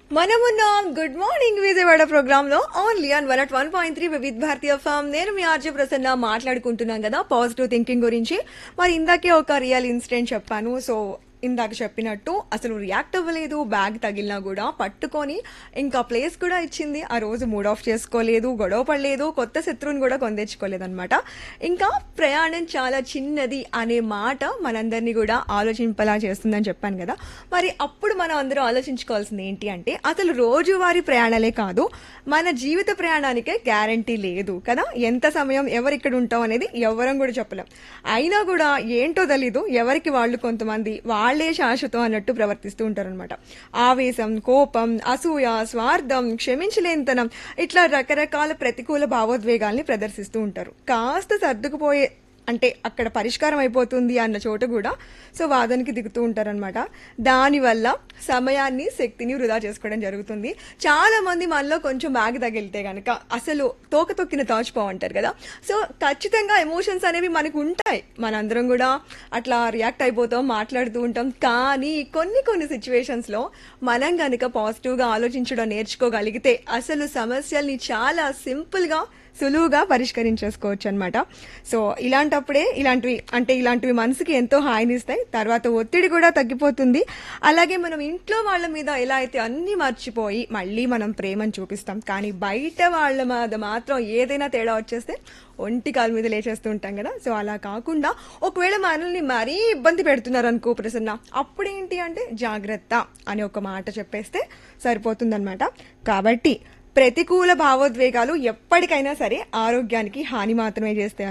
మనమున్నాం good morning Vijayawada program లో only on one at one point three Vividh Bharatiya FM నేను మీ ఆర్జే ప్రసన్న మాట్లాడుకుంటున్నాం కదా పాజిటివ్ థింకింగ్ గురించి మరి ఇందాకే ఒక రియల్ ఇన్సిడెంట్ చెప్పాను సో ఇందాక చెప్పినట్టు అసలు రియాక్ట్ అవ్వలేదు బ్యాగ్ తగిలినా కూడా పట్టుకొని ఇంకా ప్లేస్ కూడా ఇచ్చింది ఆ రోజు మూడ్ ఆఫ్ చేసుకోలేదు గొడవ పడలేదు కొత్త శత్రువుని కూడా కొందెచ్చుకోలేదు అనమాట ఇంకా ప్రయాణం చాలా చిన్నది అనే మాట మనందరినీ కూడా ఆలోచింపలా చేస్తుందని చెప్పాను కదా మరి అప్పుడు మనం అందరం ఆలోచించుకోవాల్సింది ఏంటి అంటే అసలు రోజువారీ ప్రయాణాలే కాదు మన జీవిత ప్రయాణానికే గ్యారంటీ లేదు కదా ఎంత సమయం ఎవరిక్కడ ఉంటాం అనేది ఎవరం కూడా చెప్పలేం అయినా కూడా ఏంటో తెలీదు ఎవరికి వాళ్ళు కొంతమంది వాళ్లే శాశ్వతం అన్నట్టు ప్రవర్తిస్తూ ఉంటారనమాట ఆవేశం కోపం అసూయ స్వార్థం క్షమించలేనితనం ఇట్లా రకరకాల ప్రతికూల భావోద్వేగాల్ని ప్రదర్శిస్తూ ఉంటారు కాస్త సర్దుకుపోయే అంటే అక్కడ పరిష్కారం అయిపోతుంది అన్న చోట కూడా సో వాదనకి దిగుతూ ఉంటారనమాట దానివల్ల సమయాన్ని శక్తిని వృధా చేసుకోవడం జరుగుతుంది చాలా మంది మనలో కొంచెం బ్యాగ్ తగిలితే గనక అసలు తోక తొక్కిన తాచుపో అంటారు కదా సో ఖచ్చితంగా ఎమోషన్స్ అనేవి మనకు ఉంటాయి మనందరం కూడా అట్లా రియాక్ట్ అయిపోతాం మాట్లాడుతూ ఉంటాం కానీ కొన్ని కొన్ని సిచ్యువేషన్స్ లో మనం గనక పాజిటివ్ గా ఆలోచించడం నేర్చుకోగలిగితే అసలు సమస్యల్ని చాలా సింపుల్ గా సులువుగా పరిష్కరించేసుకోవచ్చు అనమాట సో ఇలాంటప్పుడే ఇలాంటివి అంటే ఇలాంటివి మనసుకి ఎంతో హాయినిస్తాయి తర్వాత ఒత్తిడి కూడా తగ్గిపోతుంది అలాగే మనం ఇంట్లో వాళ్ళ మీద ఎలా అయితే అన్ని మర్చిపోయి మళ్ళీ మనం ప్రేమను చూపిస్తాం కానీ బయట వాళ్ళ మీద మాత్రం ఏదైనా తేడా వచ్చేస్తే ఒంటి కాలు మీద లేచేస్తూ ఉంటాం కదా సో అలా కాకుండా ఒకవేళ మనల్ని మరీ ఇబ్బంది పెడుతున్నారు అనుకో ప్రసన్న అప్పుడు ఏంటి అంటే జాగ్రత్త అని ఒక మాట చెప్పేస్తే సరిపోతుందన్నమాట కాబట్టి ప్రతికూల భావోద్వేగాలు ఎప్పటికైనా సరే ఆరోగ్యానికి హాని మాత్రమే చేస్తాయి